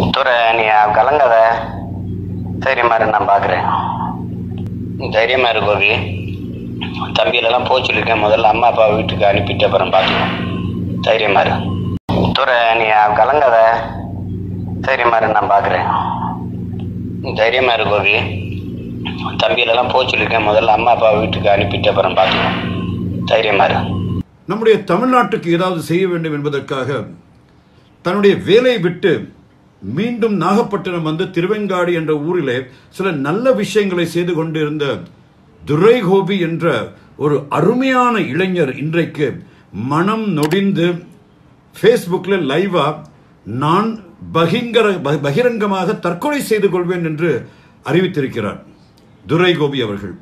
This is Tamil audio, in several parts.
துறை நீ கலங்காத தைரியமா இரு நான் பார்க்குறேன் தைரியமா இரு கோபி தம்பியிலலாம் போக சொல்லியிருக்கேன் முதல்ல அம்மா அப்பா வீட்டுக்கு அனுப்பிட்டு அப்புறம் பார்த்துக்கோ தைரியமா இரு துறை நீ கலங்காத தைரியமா இரு நான் பார்க்குறேன் தைரியமா இரு கோபி தம்பியிலலாம் போக சொல்லியிருக்கேன் முதல்ல அம்மா அப்பா வீட்டுக்கு அனுப்பிட்டு அப்புறம் பார்த்துக்கோ தைரியமா இரு நம்முடைய தமிழ்நாட்டுக்கு ஏதாவது செய்ய வேண்டும் என்பதற்காக தன்னுடைய வேலையை விட்டு மீண்டும் நாகப்பட்டினம் வந்து திருவெங்காடு என்ற ஊரிலே சில நல்ல விஷயங்களை செய்து கொண்டிருந்த துரை கோபி என்ற ஒரு அருமையான இளைஞர் இன்றைக்கு மனம் நொடிந்து ஃபேஸ்புக்கில் லைவா நான் பகிங்கர ப- பகிரங்கமாக தற்கொலை செய்து கொள்வேன் என்று அறிவித்திருக்கிறார் துரை கோபி அவர்கள்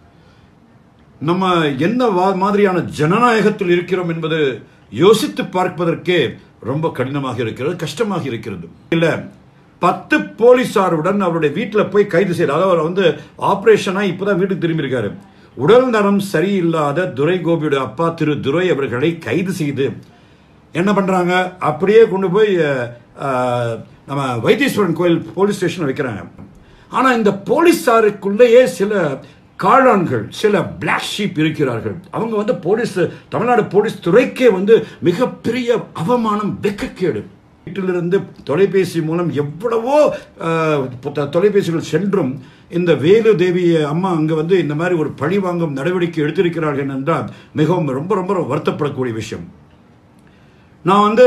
நம்ம என்ன வா- மாதிரியான ஜனநாயகத்தில் இருக்கிறோம் என்பது யோசித்து பார்ப்பதற்கே ரொம்ப கடினமாக இருக்கிறது கஷ்டமாக இருக்கிறது இல்ல பத்து போலீசாருடன் அவருடைய வீட்டில் போய் கைது செய்து அதாவது அவர் வந்து ஆபரேஷனா இப்பதான் வீட்டுக்கு திரும்பியிருக்காரு உடல் நலம் சரியில்லாத துரை கோபியுடைய அப்பா திரு துரை அவர்களை கைது செய்து என்ன பண்றாங்க அப்படியே கொண்டு போய் அஹ், நம்ம வைத்தீஸ்வரன் கோயில் போலீஸ் ஸ்டேஷன் வைக்கிறாங்க ஆனா இந்த போலீஸாருக்குள்ளேயே சில காளான்கள் சில பிளாக் ஷீப் இருக்கிறார்கள் அவங்க வந்து போலீஸ் தமிழ்நாடு போலீஸ் துறைக்கே வந்து மிகப்பெரிய அவமானம் வெக்கக்கேடு வீட்டிலிருந்து தொலைபேசி மூலம் எவ்வளவோ அஹ், தொ- தொலைபேசிகள் சென்றும் இந்த வேலு தேவி அம்மா அங்க வந்து இந்த மாதிரி ஒரு பழி வாங்கும் நடவடிக்கை எடுத்திருக்கிறார்கள் என்றால் மிகவும் ரொம்ப ரொம்ப வருத்தப்படக்கூடிய விஷயம் நான் வந்து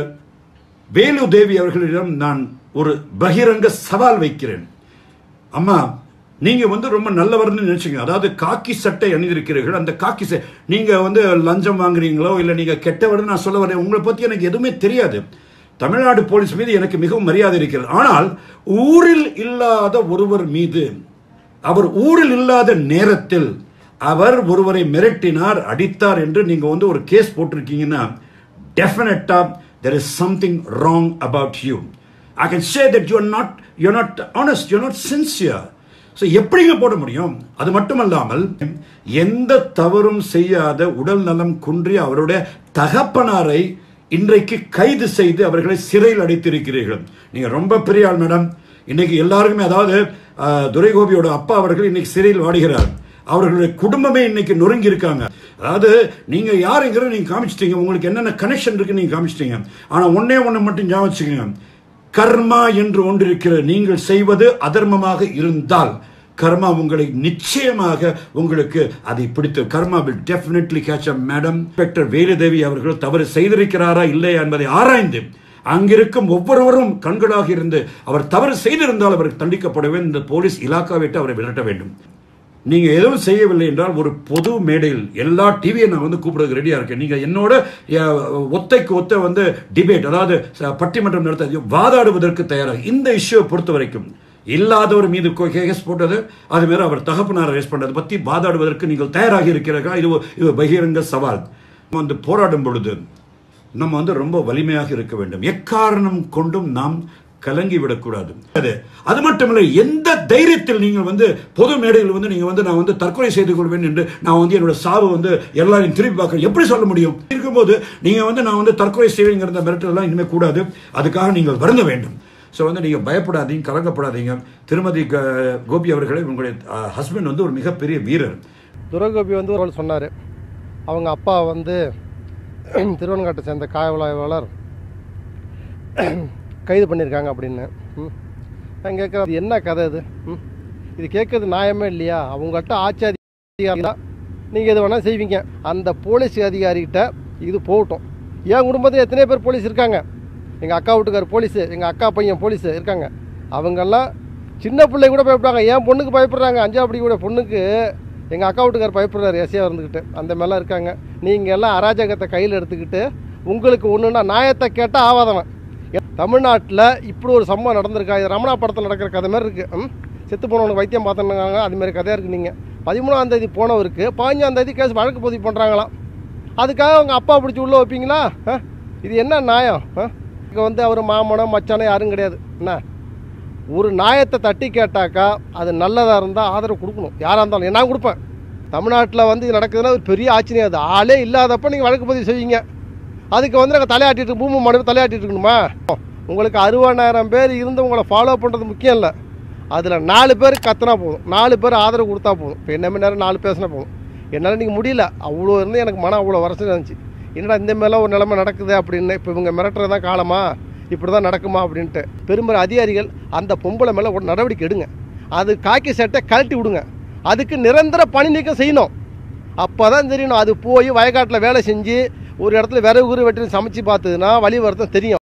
வேலு தேவி அவர்களிடம் நான் ஒரு பகிரங்க சவால் வைக்கிறேன் அம்மா நீங்க வந்து ரொம்ப நல்லவர்னு நினைச்சீங்க அதாவது காக்கி சட்டை அணிந்திருக்கிறீர்கள் அந்த காக்கி சட்டை நீங்க வந்து லஞ்சம் வாங்குறீங்களோ இல்ல நீங்க கெட்டவர்னு நான் சொல்ல வரேன் உங்களை பத்தி எனக்கு எதுவுமே தெரியாது தமிழ்நாடு போலீஸ் மீது எனக்கு மிகவும் மரியாதை இருக்கிறது ஆனால் ஊரில் இல்லாத ஒருவர் மீது அவர் ஊரில் இல்லாத நேரத்தில் அவர் ஒருவரை மிரட்டினார் அடித்தார் என்று நீங்க வந்து ஒரு கேஸ் போட்டிருக்கீங்கன்னா டெஃபினட்டா there is something wrong about you i can say that you are not you're not honest you're not sincere so எப்படிங்க போட முடியும் அது மட்டுமல்லாமல் எந்த தவறும் செய்யாத உடல் நலம் குன்றிய அவருடைய தகப்பனாரை இன்றைக்கு கைது செய்து அவர்களை சிறையில் அடைத்திருக்கிறீர்கள் நீங்க ரொம்ப பெரிய ஆள் மேடம் இன்னைக்கு எல்லாருக்குமே அதாவது அஹ், துரைகோபியோட அப்பா அவர்கள் இன்னைக்கு சிறையில் வாடுகிறார் அவர்களுடைய குடும்பமே இன்னைக்கு நொறுங்கி இருக்காங்க அதாவது நீங்க யாருங்கிறத நீங்க காமிச்சிட்டீங்க உங்களுக்கு என்னென்ன கனெக்ஷன் இருக்கு நீங்க காமிச்சிட்டீங்க ஆனா ஒன்னே ஒண்ணு மட்டும் ஞாபகம் வச்சுக்கோங்க கர்மா என்று ஒன்று இருக்கிறது நீங்கள் செய்வது அதர்மமாக இருந்தால் கர்மா உங்களை நிச்சயமாக உங்களுக்கு அதை பிடித்து karma will definitely catch a madam inspector Veludevi அவர்கள் தவறு செய்திருக்கிறாரா இல்லையா என்பதை ஆராய்ந்து அங்கிருக்கும் ஒவ்வொருவரும் கண்களாக இருந்து அவர் தவறு செய்திருந்தால் அவருக்கு தண்டிக்கப்பட வேண்டும் இந்த போலீஸ் இலாக்கா விட்டு அவரை விரட்ட வேண்டும் நீங்க எதுவும் செய்யவில்லை என்றால் ஒரு பொது மேடையில் எல்லா டிவியை நான் வந்து கூப்பிடுறதுக்கு ரெடியா இருக்கேன் நீங்க என்னோட அஹ், ஒத்தைக்கு ஒத்த வந்து டிபேட் அதாவது ச- பட்டிமன்றம் நடத்த வாதாடுவதற்கு தயாராக இந்த இஷ்யூவை பொறுத்த வரைக்கும் இல்லாதவர் மீது கேஸ் போட்டது அது மேல அவர் தகப்பனார் ரேஸ் பண்ணது பத்தி வாதாடுவதற்கு நீங்கள் தயாராகி இருக்கிறீர்களா இது ஒரு- இது ஒரு பகிரங்க சவால் நம்ம வந்து போராடும் பொழுது நம்ம வந்து ரொம்ப வலிமையாக இருக்க வேண்டும் எக்காரணம் கொண்டும் நாம் கலங்கி விடக்கூடாது அது அது மட்டுமல்ல எந்த தைரியத்தில் நீங்கள் வந்து பொது மேடையில் வந்து நீங்க வந்து நான் வந்து தற்கொலை செய்து கொள்வேன் என்று நான் வந்து என்னோட சாவு வந்து எல்லாரையும் திருப்பி பார்க்க எப்படி சொல்ல முடியும் இருக்கும்போது நீங்க வந்து நான் வந்து தற்கொலை செய்வேங்கிற மிரட்டல் எல்லாம் இனிமே கூடாது அதுக்காக நீங்கள் வருந்த வேண்டும் ஸோ வந்து நீங்கள் பயப்படாதீங்க கலங்கப்படாதீங்க திருமதி க- கோபி அவர்களே உங்களுடைய ஹஸ்பண்ட் வந்து ஒரு மிகப்பெரிய வீரர் துரகோபி வந்து ஒரு ஆள் சொன்னார் அவங்க அப்பா வந்து திருவனங்காட்டை சேர்ந்த காவலாய்வாளர் கைது பண்ணியிருக்காங்க அப்படின்னு ம். நான் கேட்குறது என்ன கதை இது ம். இது கேட்கறது நியாயமே இல்லையா அவங்கள்ட்ட ஆட்சி அதிகாரி தான் நீங்கள் எது வேணால் செய்வீங்க அந்த போலீஸ் அதிகாரிகிட்ட இது போகட்டும் என் குடும்பத்தில் எத்தனை பேர் போலீஸ் இருக்காங்க எங்கள் அக்கா வீட்டுக்கார் போலீஸு எங்கள் அக்கா பையன் போலீஸு இருக்காங்க அவங்கெல்லாம் சின்ன பிள்ளை கூட பயப்படுறாங்க என் பொண்ணுக்கு பயப்படுறாங்க அஞ்சாவது படிக்கூட பொண்ணுக்கு எங்கள் அக்கா வீட்டுக்கார் பயப்படுறாரு எஸ்ஏ இருந்துக்கிட்டு அந்த மாதிரிலாம் இருக்காங்க நீங்கள் எல்லாம் அராஜகத்தை கையில் எடுத்துக்கிட்டு உங்களுக்கு ஒன்றுனா நியாயத்தை கேட்டால் ஆவாதவன் தமிழ்நாட்டில் இப்படி ஒரு சம்பவம் நடந்திருக்கா இது ரமணா படத்தில் நடக்கிற கதை மாதிரி இருக்குது ம் செத்து போனவனுக்கு வைத்தியம் பார்த்துனாங்க அது மாதிரி கதையாக இருக்குது நீங்கள் பதிமூணாம் தேதி போனவருக்கு பதினஞ்சாம் தேதி கேஸ் வழக்கு பதிவு பண்ணுறாங்களாம் அதுக்காக அவங்க அப்பா பிடிச்சி உள்ளே வைப்பீங்களா ஆ? இது என்ன நியாயம் இங்கே வந்து அவர் மாமனம் மச்சானோ யாரும் கிடையாது என்ன ஒரு நியாயத்தை தட்டி கேட்டாக்கா அது நல்லதாக இருந்தால் ஆதரவு கொடுக்கணும் யாராக இருந்தாலும் நான் கொடுப்பேன் தமிழ்நாட்டில் வந்து இது நடக்குதுன்னா ஒரு பெரிய ஆச்சரியம் அது ஆளே இல்லாதப்ப நீங்கள் வழக்கு பதிவு செய்வீங்க அதுக்கு வந்து நாங்கள் தலையாட்டிட்டு பூமி மனு தலையாட்டிட்டு இருக்கணுமா உங்களுக்கு அறுபதாயிரம் பேர் இருந்து உங்களை ஃபாலோ பண்ணுறது முக்கியம் இல்லை அதில் நாலு பேர் கத்துனா போதும் நாலு பேர் ஆதரவு கொடுத்தா போதும் இப்போ என்ன மணி நேரம் நாலு பேசினா போதும் என்னால் இன்றைக்கி முடியல அவ்வளோ இருந்து எனக்கு மனம் அவ்வளோ வரச்சு இருந்துச்சு என்னடா இந்த மாதிரிலாம் ஒரு நிலைமை நடக்குது அப்படின்னு இப்போ இவங்க மிரட்டுறது தான் காலமா இப்படி தான் நடக்குமா அப்படின்ட்டு பெரும்பெரும் அதிகாரிகள் அந்த பொம்பளை மேலே ஒரு நடவடிக்கை எடுங்க அது காக்கி சட்டை கழட்டி விடுங்க அதுக்கு நிரந்தர பணி நீக்கம் செய்யணும் அப்போ தான் தெரியணும் அது போய் வயக்காட்டில் வேலை செஞ்சு ஒரு இடத்துல விறகு குரு வெட்டி சமைச்சு பார்த்ததுன்னா வழி வருத்தம் தெரியும்